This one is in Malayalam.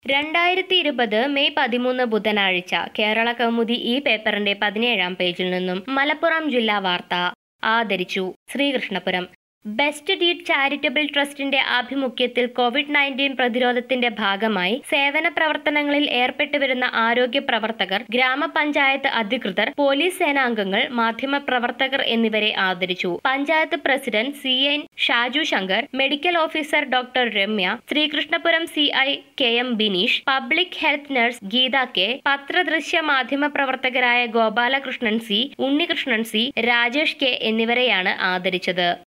രണ്ടായിരത്തി ഇരുപത് മെയ് പതിമൂന്ന് ബുധനാഴ്ച കേരള കൗമുദി ഈ പേപ്പറിന്റെ പതിനേഴാം പേജിൽ നിന്നും മലപ്പുറം ജില്ലാ വാർത്ത ആദരിച്ചു ശ്രീകൃഷ്ണപുരം ബെസ്റ്റ് ഡീഡ് ചാരിറ്റബിൾ ട്രസ്റ്റിന്റെ ആഭിമുഖ്യത്തിൽ കോവിഡ് നയൻറ്റീൻ പ്രതിരോധത്തിന്റെ ഭാഗമായി സേവന പ്രവർത്തനങ്ങളിൽ ഏർപ്പെട്ടുവരുന്ന ആരോഗ്യ പ്രവർത്തകർ ഗ്രാമപഞ്ചായത്ത് അധികൃതർ പോലീസ് സേനാംഗങ്ങൾ മാധ്യമ പ്രവർത്തകർ എന്നിവരെ ആദരിച്ചു panchayat president C N Shaju Shankar medical officer doctor Ramya Sreekrishnapuram C I K M Bineesh public health nurse Geetha K പത്രദൃശ്യ മാധ്യമ പ്രവർത്തകരായ Gopalakrishnan C Unnikrishnan C Rajesh K എന്നിവരെയാണ് ആദരിച്ചത്